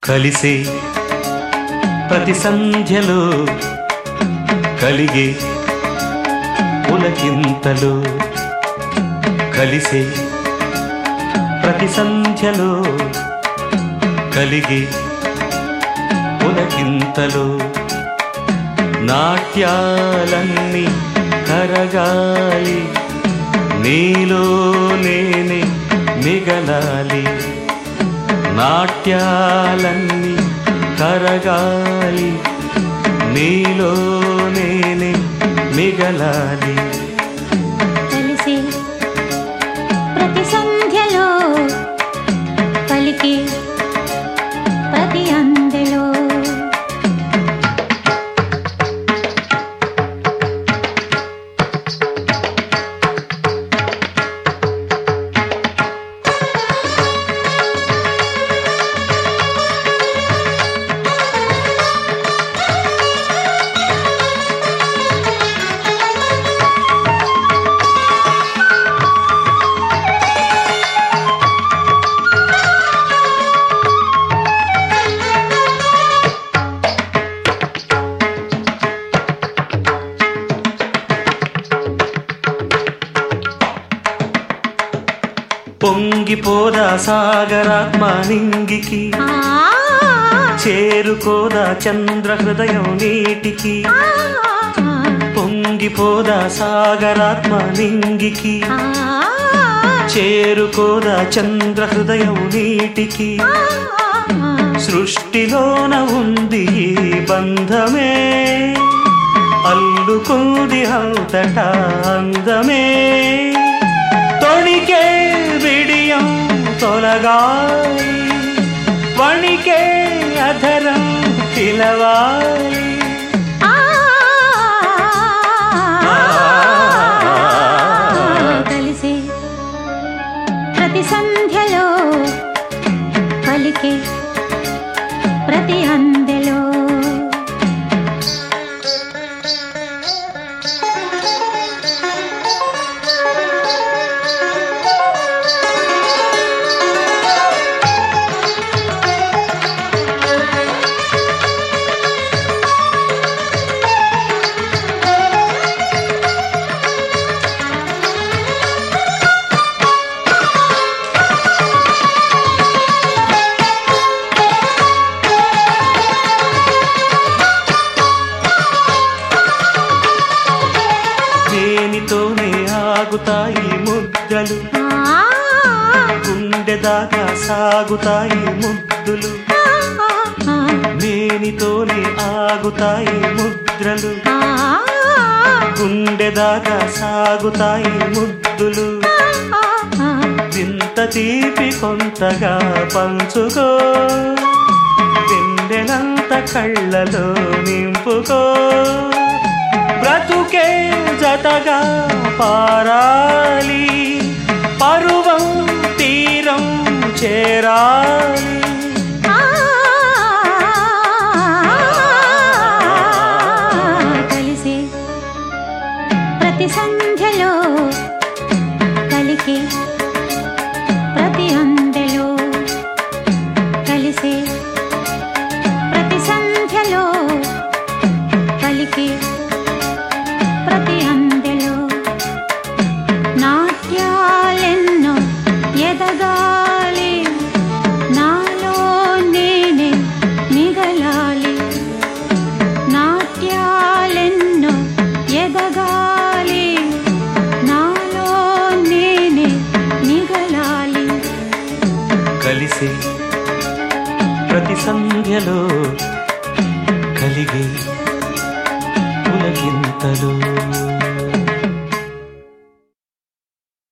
కలిసే ప్రతి సంధ్యలో కలిగే పులకింతలు కలిసే ప్రతి సంధ్యలో కలిగే పులకింతలు నాట్యాలన్నీ కరగాలి నీలో నేనే మిగలాలి నాట్యాలన్నీ కరగాలి నీలో నేనే మిగలాలి కలిసి ప్రతి సంధ్యలో పలికి ప్రతి అందెలో పొంగిపోదా సాగరాత్మ నింగికి ఆ చేరుకోదా చంద్ర హృదయం నీటికి పొంగిపోదా సాగరాత్మ నింగికి చేరుకోదా చంద్ర హృదయం నీటికి సృష్టిలోన ఉంది ఈ బంధమే అల్లుకుంది అంతటా అందమే తొణికే విడియం తొలగాలి వణికే అధరం పిలవాలి కలిసి ప్రతి సంధ్యలో పలికి ప్రతి అందెలో దేనితోనే ఆగుతాయి ముద్దలు గుండె దాకా సాగుతాయి ముద్దులు నేనితోనే ఆగుతాయి ముద్రలు గుండె దాకా సాగుతాయి ముద్దులు వింత తీపి కొంతగా పంచుకో వెన్నెలంత కళ్ళలో నింపుకో బ్రతుకే జతగా పారాలి పరువం తీరం చేరాలి కలిసి ప్రతి సంధ్యలో కలికి ప్రతి అందెలో కలిసి ప్రతి సంధ్యలో కలికి ప్రతి అందెలో నాట్యాలెన్నో ఎదగాలి నాలో నేనే మిగలాలి నాట్యాలెన్నో ఎదగాలి నాలో నేనే మిగలాలి కలిసి ప్రతి సంధ్యలో కలిగే పులకింతలు